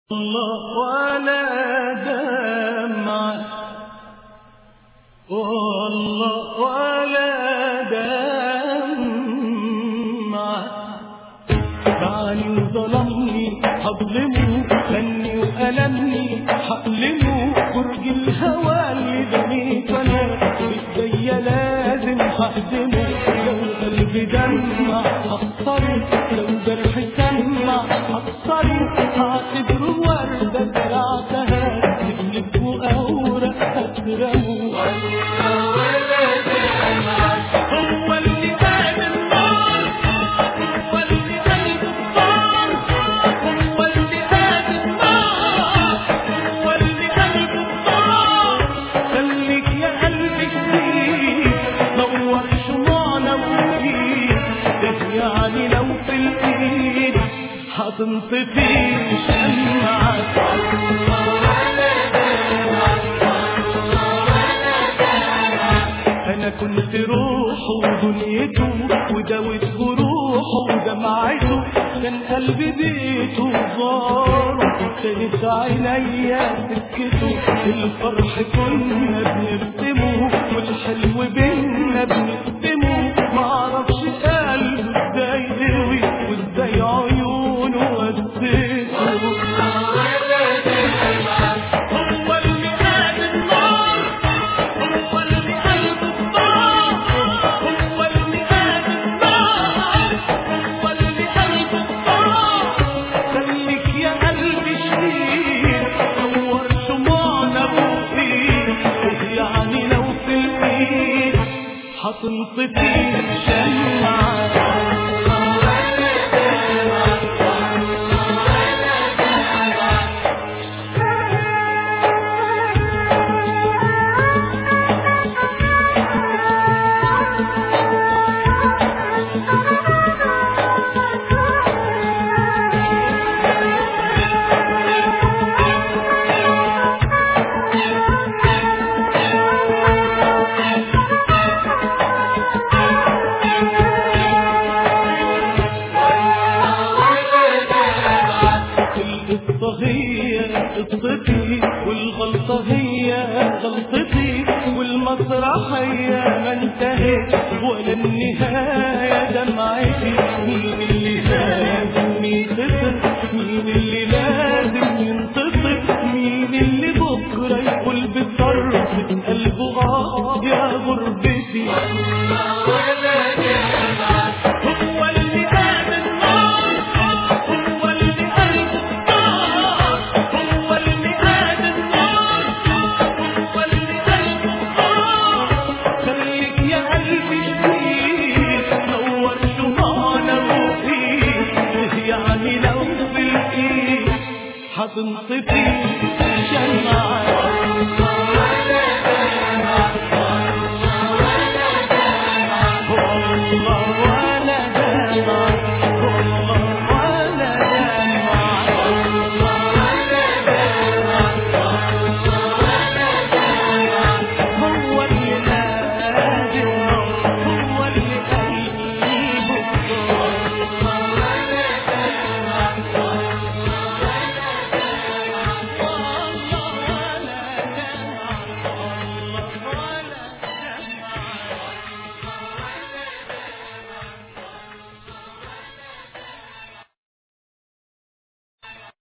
الله ولا دمعة والله ولا دمعة باعني وظلمني حظلمه خلني وألمني حقلمه برج الهوى اللي بنيت أنا بإيديا لازم ههدمه لو قلبي دمع هخسره لو جرحي سمع هكسره هعتبره وردة زرعتها تقلب وأوراق هترمه هو اللي قام النار هو اللي قلب الصار هو اللي قام النار هو اللي قلب الصار خليك يا قلبي جديد نور شمعنا وجديد ده يعني لو في الايد هتنطفي شمعة انا كنت روحه ودنيته وداوت جروحه ودمعته كان قلبي بيته زاره كانت عينيا سكته الفرح كنا بنرسمه والحلو بينا بنقسمه معرفش قلبه ازاي قوي وازاي عيونه ودته هو اللي قام النار هو اللي قلب النار هو اللي قام النار هو اللي قلب النار خليك يا قلبي شديد نور شمعنا بوقيت يعني لو في الايد هتنطفي شمعة القصة هي قصتي والغلطة هي غلطتي والمسرحية ما انتهت ولا النهاية دمعتي مين اللي لازم ينتصر مين اللي لازم ينتصر مين اللي بكرة يقول بطرف قلبه غاب يا غربتي هو اللي قام النار هو اللي قلب النار هو اللي قام النار هو اللي قلب النار خليك يا قلبي شديد نور شمعنا وفيك يعني لو في الايد هتنطفي شمعة